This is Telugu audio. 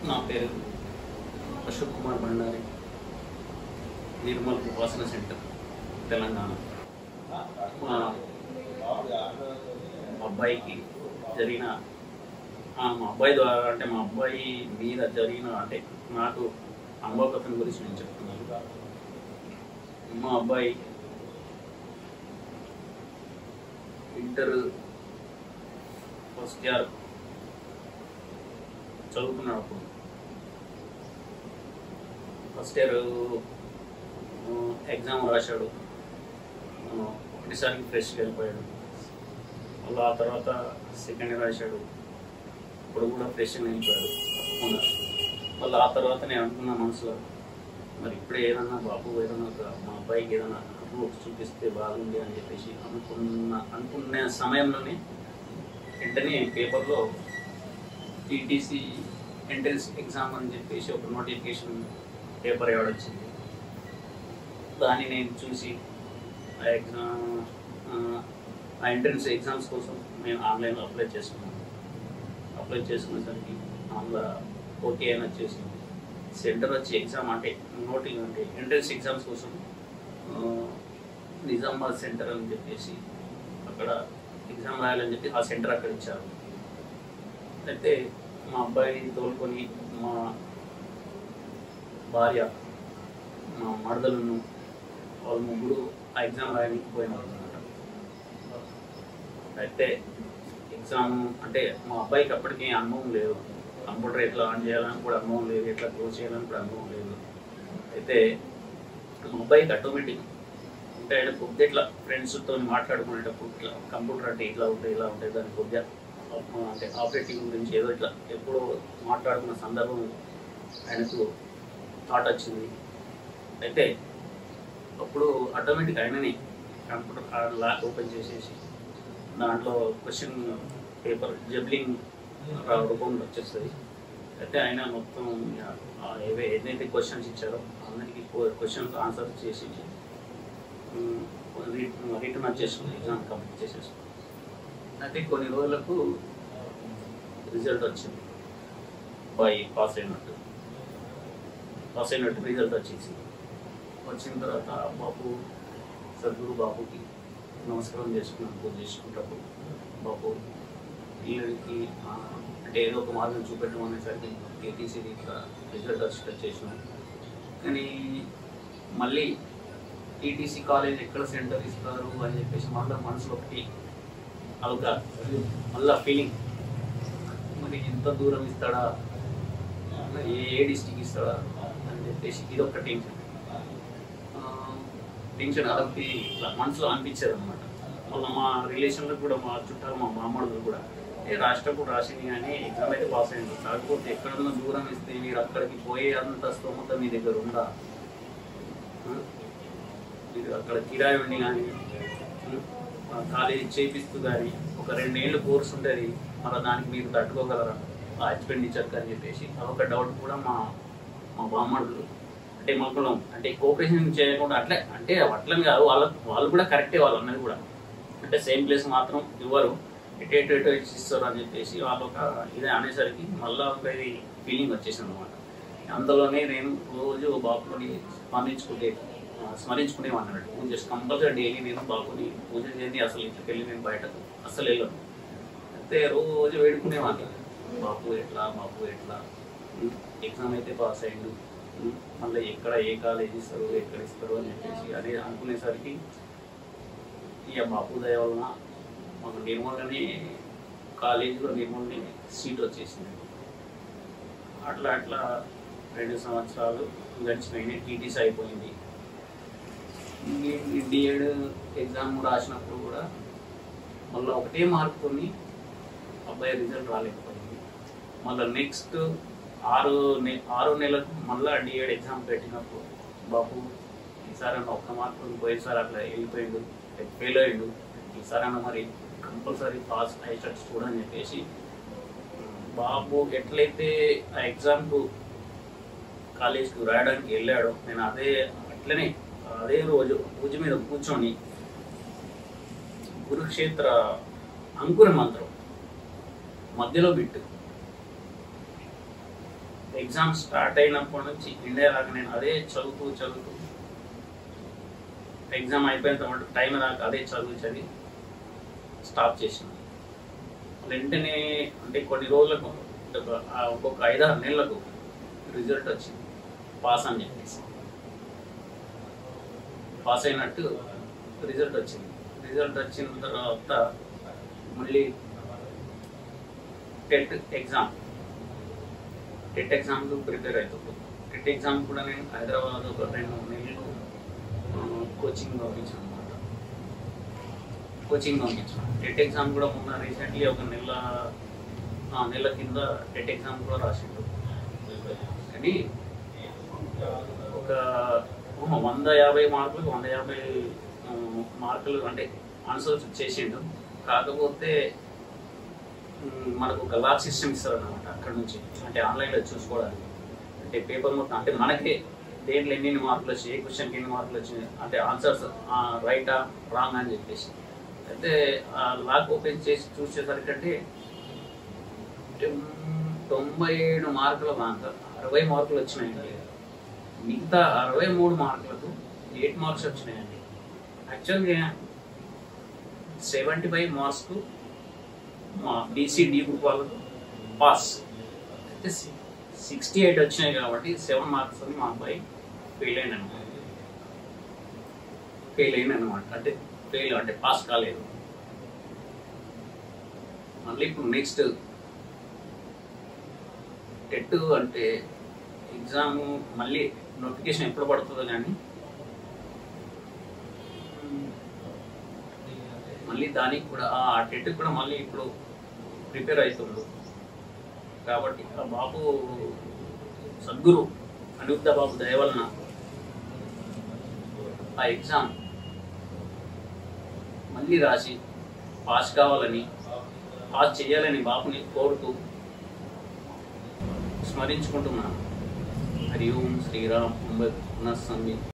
నా పేరు అశోక్ కుమార్ భండారి నిర్మల్ ఉపాసన సెంటర్ తెలంగాణ మా అబ్బాయికి జరిగిన ఆ, మా అబ్బాయి ద్వారా అంటే మా అబ్బాయి మీద జరిగిన అంటే నాకు అనుభవకథం గురించి నేను చెప్తున్నాను మా అబ్బాయి ఇంటర్ ఫస్ట్ ఇయర్ చదువుకున్నాడు అప్పుడు ఫస్ట్ ఇయర్ ఎగ్జామ్ రాశాడు ఆ, ఒకటిసారికి ఫ్రెష్కి వెళ్ళిపోయాడు మళ్ళీ ఆ తర్వాత సెకండ్ ఇయర్ రాశాడు ఇప్పుడు కూడా ఫ్రెష్గా వెళ్ళిపోయాడు తప్పకుండా మళ్ళీ ఆ తర్వాత నేను అనుకున్న మనసులో మరి ఇప్పుడే ఏదన్నా బాబు ఏదన్నా ఒక మా అబ్బాయికి ఏదైనా రూట్స్ చూపిస్తే బాగుంది అని చెప్పేసి అనుకున్న అనుకునే సమయంలోనే వెంటనే పేపర్లో టీటీసీ ఎంట్రన్స్ ఎగ్జామ్ అని చెప్పేసి ఒక నోటిఫికేషన్ పేపర్ వచ్చింది దాన్ని నేను చూసి ఆ ఎగ్జామ్ ఆ ఎంట్రన్స్ ఎగ్జామ్స్ కోసం నేను ఆన్లైన్లో అప్లై చేసుకున్నాను అప్లై చేసుకునేసరికి అందులో ఓకే అని వచ్చేసి సెంటర్ వచ్చి ఎగ్జామ్ అంటే నోటి అంటే ఎంట్రన్స్ ఎగ్జామ్స్ కోసం ఆ, నిజామాబాద్ సెంటర్ అని చెప్పేసి అక్కడ ఎగ్జామ్ రాయాలని చెప్పి ఆ సెంటర్ అక్కడ ఇచ్చారు అయితే మా అబ్బాయి తోలుకొని మా భార్య మా మరదలను వాళ్ళు ముగ్గురు ఆ ఎగ్జామ్ రాయడానికి పోయినారు అనమాట అయితే ఎగ్జామ్ అంటే మా అబ్బాయికి అప్పటికి అనుభవం లేదు కంప్యూటర్ ఎట్లా ఆన్ చేయాలని కూడా అనుభవం లేదు ఎట్లా క్లోజ్ చేయాలని కూడా అనుభవం లేదు అయితే మా అబ్బాయికి ఆటోమేటిక్ అంటే ఆయన కొద్దిగా ఇట్లా ఫ్రెండ్స్తో మాట్లాడుకునేటప్పుడు ఇట్లా కంప్యూటర్ అంటే ఇట్లా ఉంటాయి ఇలా ఉంటాయి దాని కొద్దిగా ఆ, అంటే ఆపరేటింగ్ గురించి ఏదో ఇట్లా ఎప్పుడో మాట్లాడుకున్న సందర్భం ఆయనకు థాట్ వచ్చింది అయితే అప్పుడు ఆటోమేటిక్ ఆయననే కంప్యూటర్ ల్యాప్ ఓపెన్ చేసేసి దాంట్లో క్వశ్చన్ పేపర్ జబ్లింగ్ రూపంలో వచ్చేస్తుంది అయితే ఆయన మొత్తం ఆ ఏవే ఏదైతే క్వశ్చన్స్ ఇచ్చారో అందరికి క్వశ్చన్స్ ఆన్సర్ చేసి రిటర్న్ వచ్చేసుకుని ఎగ్జామ్ కంప్లీట్ చేసేసుకుని అయితే కొన్ని రోజులకు రిజల్ట్ వచ్చింది బాయ్ పాస్ అయినట్టు పాస్ అయినట్టు రిజల్ట్ వచ్చేసి వచ్చిన తర్వాత బాబు సద్గురు బాబుకి నమస్కారం చేసుకున్నాను పూజ చేసుకుంటప్పుడు బాబు వీళ్ళకి ఆ, అంటే ఏదో ఒక మార్గం చూపెట్టడం అనేసరికి ఏటీసీ ఇట్లా రిజల్ట్ వచ్చి చేసినాం కానీ మళ్ళీ టీటీసీ కాలేజ్ ఎక్కడ సెంటర్ ఇస్తారు అని చెప్పేసి మళ్ళీ మనసులో ఒకటి అదొక మళ్ళా ఫీలింగ్ మరి ఎంత దూరం ఇస్తాడా మరి ఏ డిస్టిక్ ఇస్తాడా అని చెప్పేసి ఇదొక టెన్షన్ టెన్షన్ అదొకటి ఇట్లా మనసులో అనిపించేది అనమాట మళ్ళీ మా రిలేషన్లో కూడా మా చుట్టాలు మా మామూలు కూడా ఏ రాష్ట్రప్పుడు రాసింది కానీ ఎగ్జామ్ అయితే పాస్ అయింది కాకపోతే ఎక్కడన్నా దూరం ఇస్తే మీరు అక్కడికి పోయే అంత స్తోమత మీ దగ్గర ఉందా ఆ? మీరు అక్కడ కిరాయి ఉండి కానీ కాలేజీ చేపిస్తూ కానీ ఒక రెండేళ్ళు కోర్స్ ఉంటుంది మళ్ళీ దానికి మీరు తట్టుకోగలరా ఆ ఎక్స్పెండిచర్ అని చెప్పేసి అదొక డౌట్ కూడా మా మా బామ్మడులు అంటే మాకు అంటే కోఆపరేషన్ చేయకుండా అట్లే అంటే అట్లని కాదు వాళ్ళ వాళ్ళు కూడా కరెక్టే వాళ్ళు అన్నది కూడా అంటే సేమ్ ప్లేస్ మాత్రం ఇవ్వరు ఎటు ఎటు ఎటు ఇస్తారు అని చెప్పేసి వాళ్ళు ఒక ఇదే అనేసరికి మళ్ళీ ఒక ఇది ఫీలింగ్ వచ్చేసింది అనమాట అందులోనే నేను రోజు బాపుని స్మరించుకుంటే ఆ, స్మరించుకునేవాడిని పూజ చేసి కంపల్సరీ డైలీ నేను బాపుని పూజ చేయండి అసలు ఇంటికి వెళ్ళి నేను బయటకు అసలు వెళ్ళను అయితే రోజు వేడుకునేవాడిని బాపు ఎట్లా బాపు ఎట్లా ఎగ్జామ్ అయితే పాస్ అయ్యిండు ఉమ్, మళ్ళీ ఎక్కడ ఏ కాలేజ్ ఇస్తారు ఎక్కడ ఇస్తారు అని చెప్పేసి అదే అనుకునేసరికి ఇక బాపు దయ వలన మాకు నిర్మల్గానే కాలేజీలో నిర్మల్ని సీట్ వచ్చేసింది అట్లా అట్లా రెండు సంవత్సరాలు గడిచిపోయినాయి టీటీసీ అయిపోయింది డిఎడ్ ఎగ్జామ్ రాసినప్పుడు కూడా మళ్ళీ ఒకటే మార్కుని అబ్బాయి రిజల్ట్ రాలేకపోయింది మళ్ళీ నెక్స్ట్ ఆరు నె ఆరు నెలలకు మళ్ళీ డిఎడ్ ఎగ్జామ్ పెట్టినప్పుడు బాబు ఈసారి అన్న ఒక్క మార్కు పోయినసారి అట్లా వెళ్ళిపోయిండు ఫెయిల్ అయ్యిండు ఈసారి అన్న మరి కంపల్సరీ పాస్ అయ్యేటట్టు చూడని చెప్పేసి బాబు ఎట్లయితే ఆ ఎగ్జామ్కు కాలేజ్కి రాయడానికి వెళ్ళాడో నేను అదే అట్లనే అదే రోజు పూజ మీద కూర్చొని కురుక్షేత్ర అంకుర మంత్రం మధ్యలో బిట్టు ఎగ్జామ్ స్టార్ట్ అయినప్పటి నుంచి ఇండియా రాక నేను అదే చదువుతూ చదువుతూ ఎగ్జామ్ అయిపోయిన తర్వాత టైం రాక అదే చదువు చదివి స్టాప్ చేసిన వెంటనే అంటే కొన్ని రోజులకు అంటే ఒక ఆ ఒక్కొక్క ఐదారు నెలలకు రిజల్ట్ వచ్చింది పాస్ అని చెప్పేసి పాస్ అయినట్టు రిజల్ట్ వచ్చింది రిజల్ట్ వచ్చిన తర్వాత మళ్ళీ టెట్ ఎగ్జామ్ టెట్ ఎగ్జామ్కు ప్రిపేర్ అవుతుంది టెట్ ఎగ్జామ్ కూడా నేను హైదరాబాద్ ఒక రెండు నెలలు ఆ, కోచింగ్ పంపించాను అనమాట కోచింగ్ పంపించాను టెట్ ఎగ్జామ్ కూడా మొన్న రీసెంట్లీ ఒక నెల ఆ, నెల కింద టెట్ ఎగ్జామ్ కూడా రాసిండు కానీ ఒక ఓహో, వంద యాభై మార్కులకు వంద యాభై ఆ, మార్కులు అంటే ఆన్సర్ చేసిండు కాకపోతే మ్, మనకు ఒక లాక్ సిస్టమ్ ఇస్తారు అనమాట అక్కడ నుంచి అంటే ఆన్లైన్లో చూసుకోవడానికి అంటే పేపర్ మొత్తం అంటే మనకే దేంట్లో ఎన్ని మార్కులు వచ్చాయి ఏ క్వశ్చన్కి ఎన్ని మార్కులు వచ్చినాయి అంటే ఆన్సర్స్ రైటా రాంగ్ అని చెప్పేసి అయితే ఆ లాక్ ఓపెన్ చేసి చూసేసరికి అంటే తొం- తొంభై ఏడు మార్కుల దాంట్లో అరవై మార్కులు వచ్చినాయండి మిగతా అరవై మూడు మార్కులకు ఎయిట్ మార్క్స్ వచ్చినాయండి యాక్చువల్గా సెవెంటీ ఫైవ్ మార్క్స్కు మా బీసీ డి గ్రూప్ వాళ్ళకు పాస్ అయితే సిక్స్టీ ఎయిట్ వచ్చినాయి కాబట్టి సెవెన్ మార్క్స్ అని మా అబ్బాయి ఫెయిల్ అయిన అనమాట ఫెయిల్ అయిన అనమాట అంటే ఫెయిల్ అంటే పాస్ కాలేదు మళ్ళీ ఇప్పుడు నెక్స్ట్ టెట్ అంటే ఎగ్జామ్ మళ్ళీ నోటిఫికేషన్ ఎప్పుడు పడుతుందో కానీ మళ్ళీ దానికి కూడా ఆ టెట్ కూడా మళ్ళీ ఇప్పుడు ప్రిపేర్ అవుతుండు కాబట్టి ఆ బాబు సద్గురు అనిరుద్ధ బాబు దయ వలన ఆ ఎగ్జామ్ మళ్ళీ రాసి పాస్ కావాలని పాస్ చేయాలని బాబుని కోరుతూ స్మరించుకుంటున్నాను హరి ఓం శ్రీరామ్ పునః